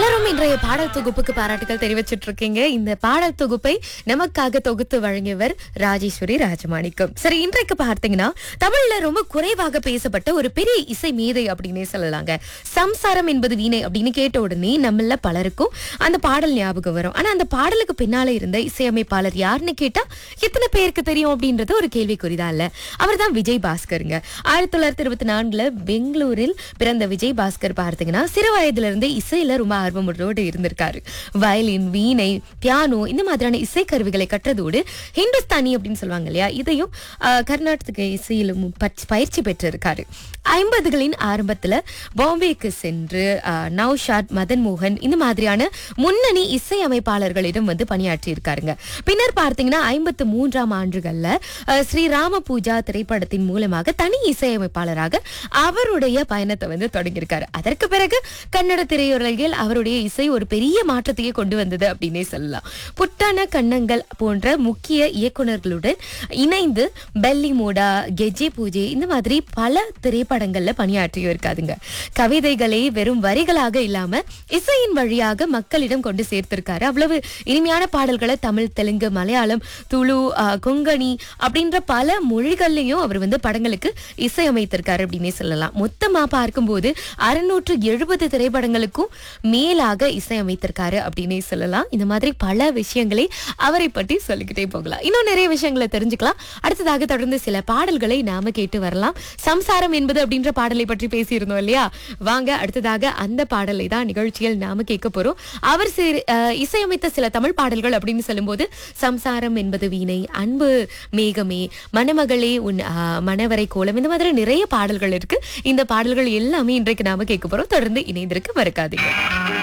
பலரும் இன்றைய பாடல் தொகுப்புக்கு பாராட்டுகள் தெரிவிச்சிட்டு இருக்கீங்க இந்த பாடல் தொகுப்பை நமக்காக தொகுத்து வழங்கியவர் ராஜேஸ்வரி ராஜமாணிக்கம் சரி இன்றைக்கு பார்த்தீங்கன்னா தமிழ்ல ரொம்ப குறைவாக பேசப்பட்ட ஒரு பெரிய இசை மேதை அப்படின்னே சொல்லலாங்க சம்சாரம் என்பது வீணை அப்படின்னு கேட்ட உடனே நம்மள பலருக்கும் அந்த பாடல் ஞாபகம் வரும் ஆனா அந்த பாடலுக்கு பின்னால இருந்த இசையமைப்பாளர் யாருன்னு கேட்டா எத்தனை பேருக்கு தெரியும் அப்படின்றது ஒரு கேள்விக்குறிதான் இல்ல அவர் தான் விஜய் பாஸ்கருங்க ஆயிரத்தி தொள்ளாயிரத்தி இருபத்தி நான்குல பெங்களூரில் பிறந்த விஜய் பாஸ்கர் பார்த்தீங்கன்னா சிறு வயதுல இருந்தே இசையில ரொம்ப ஆர்வமுள்ளோடு இருந்திருக்காரு வயலின் வீணை பியானோ இந்த மாதிரியான இசை கருவிகளை கற்றதோடு ஹிந்துஸ்தானி அப்படின்னு சொல்லுவாங்க இல்லையா இதையும் ஆஹ், கர்நாடக இசையிலும் பயிற்சி- பயிற்சி பெற்றிருக்காரு ஐம்பதுகளின் ஆரம்பத்துல பாம்பேக்கு சென்று ஆஹ், நௌஷாத் மதன் மோகன் இந்த மாதிரியான முன்னணி இசை அமைப்பாளர்களிடம் வந்து பணியாற்றி இருக்காருங்க பின்னர் பார்த்தீங்கன்னா ஐம்பத்து மூன்றாம் ஆண்டுகள்ல ஆஹ், ஸ்ரீ ராம பூஜா திரைப்படத்தின் மூலமாக தனி இசையமைப்பாளராக அவருடைய பயணத்தை வந்து தொடங்கியிருக்காரு அதற்கு பிறகு கன்னட திரையுலகில் அவருடைய இசை ஒரு பெரிய மாற்றத்தையே கொண்டு வந்தது அப்படின்னே சொல்லலாம் புட்டான கண்ணங்கள் போன்ற முக்கிய இயக்குனர்களுடன் இணைந்து பெல்லி மோடா கெஜே பூஜை இந்த மாதிரி பல திரைப்படங்கள்ல பணியாற்றியும் இருக்காதுங்க கவிதைகளை வெறும் வரிகளாக இல்லாம இசையின் வழியாக மக்களிடம் கொண்டு சேர்த்திருக்காரு அவ்வளவு இனிமையான பாடல்களை தமிழ் தெலுங்கு மலையாளம் துளு ஆஹ், கொங்கணி அப்படின்ற பல மொழிகள்லயும் அவர் வந்து படங்களுக்கு இசையமைத்திருக்காரு அப்படின்னே சொல்லலாம் மொத்தமா பார்க்கும்போது அறுநூற்று எழுபது திரைப்படங்களுக்கும் மேலாக இசையமைத்திருக்காரு அப்படின்னே சொல்லலாம் இந்த மாதிரி பல விஷயங்களை அவரை பற்றி சொல்லிக்கிட்டே போகலாம் இன்னும் நிறைய விஷயங்களை தெரிஞ்சுக்கலாம் அடுத்ததாக தொடர்ந்து சில பாடல்களை நாம கேட்டு வரலாம் சம்சாரம் என்பது அப்படின்ற பாடலை பற்றி பேசியிருந்தோம் இல்லையா வாங்க அடுத்ததாக அந்த பாடலை தான் நிகழ்ச்சியில் நாம கேட்க போறோம் அவர் சிறு- அஹ், இசையமைத்த சில தமிழ் பாடல்கள் அப்படின்னு சொல்லும்போது சம்சாரம் என்பது வீணை அன்பு மேகமே மணமகளே உன் அஹ், மணவரை கோலம் இந்த மாதிரி நிறைய பாடல்கள் இருக்கு இந்த பாடல்கள் எல்லாமே இன்றைக்கு நாம கேட்க போறோம் தொடர்ந்து இணைந்திருக்க மறக்காதீங்க